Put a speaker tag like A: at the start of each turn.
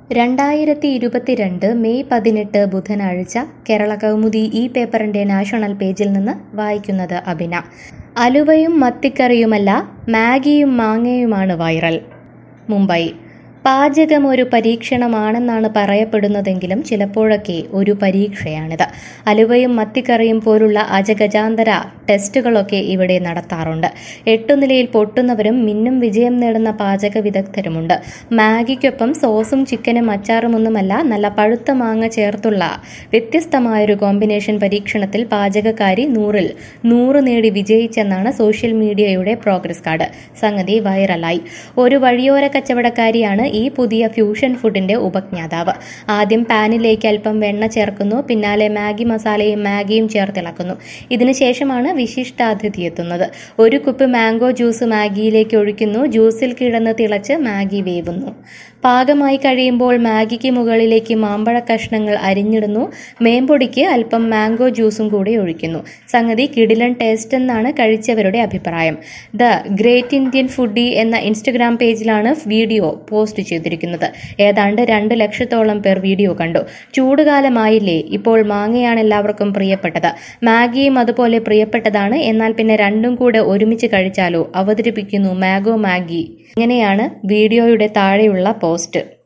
A: രണ്ടായിരത്തി ഇരുപത്തിരണ്ട് മെയ് പതിനെട്ട് ബുധനാഴ്ച കേരള കൗമുദി ഈ പേപ്പറിന്റെ നാഷണൽ പേജിൽ നിന്ന് വായിക്കുന്നത് അഭിന അലുവയും മത്തിക്കറിയുമല്ല മാഗിയും മാങ്ങയുമാണ് വൈറൽ മുംബൈ പാചകം ഒരു പരീക്ഷണമാണെന്നാണ് പറയപ്പെടുന്നതെങ്കിലും ചിലപ്പോഴൊക്കെ ഒരു പരീക്ഷയാണിത് അലുവയും മത്തിക്കറിയും പോലുള്ള അജഗജാന്തര ടെസ്റ്റുകളൊക്കെ ഇവിടെ നടത്താറുണ്ട് എട്ടു നിലയിൽ പൊട്ടുന്നവരും മിന്നും വിജയം നേടുന്ന പാചക വിദഗ്ധരുമുണ്ട് മാഗിക്കൊപ്പം സോസും ചിക്കനും അച്ചാറുമൊന്നുമല്ല നല്ല പഴുത്ത മാങ്ങ ചേർത്തുള്ള വ്യത്യസ്തമായൊരു കോമ്പിനേഷൻ പരീക്ഷണത്തിൽ പാചകക്കാരി നൂറിൽ നൂറ് നേടി വിജയിച്ചെന്നാണ് സോഷ്യൽ മീഡിയയുടെ പ്രോഗ്രസ് കാർഡ് സംഗതി വൈറലായി ഒരു വഴിയോര കച്ചവടക്കാരിയാണ് ഈ പുതിയ ഫ്യൂഷൻ ഫുഡിന്റെ ഉപജ്ഞാതാവ് ആദ്യം പാനിലേക്ക് അല്പം വെണ്ണ ചേർക്കുന്നു പിന്നാലെ മാഗി മസാലയും മാഗിയും ചേർത്തിളക്കുന്നു ഇതിനുശേഷമാണ് വിശിഷ്ടാതിഥി എത്തുന്നത് ഒരു കുപ്പി മാംഗോ ജ്യൂസ് മാഗിയിലേക്ക് ഒഴിക്കുന്നു ജ്യൂസിൽ കിടന്ന് തിളച്ച് മാഗി വേവുന്നു പാകമായി കഴിയുമ്പോൾ മാഗിക്ക് മുകളിലേക്ക് മാമ്പഴ കഷ്ണങ്ങൾ അരിഞ്ഞിടുന്നു മേമ്പൊടിക്ക് അല്പം മാംഗോ ജ്യൂസും കൂടി ഒഴിക്കുന്നു സംഗതി കിടിലൻ ടേസ്റ്റ് എന്നാണ് കഴിച്ചവരുടെ അഭിപ്രായം ദ ഗ്രേറ്റ് ഇന്ത്യൻ ഫുഡി എന്ന ഇൻസ്റ്റഗ്രാം പേജിലാണ് വീഡിയോ പോസ്റ്റ് ചെയ്തിരിക്കുന്നത് ഏതാണ്ട് രണ്ട് ലക്ഷത്തോളം പേർ വീഡിയോ കണ്ടു ചൂടുകാലമായില്ലേ ഇപ്പോൾ മാങ്ങയാണ് എല്ലാവർക്കും പ്രിയപ്പെട്ടത് മാഗിയും അതുപോലെ പ്രിയപ്പെട്ടതാണ് എന്നാൽ പിന്നെ രണ്ടും കൂടെ ഒരുമിച്ച് കഴിച്ചാലോ അവതരിപ്പിക്കുന്നു മാഗോ മാഗി ഇങ്ങനെയാണ് വീഡിയോയുടെ താഴെയുള്ള പോസ്റ്റ്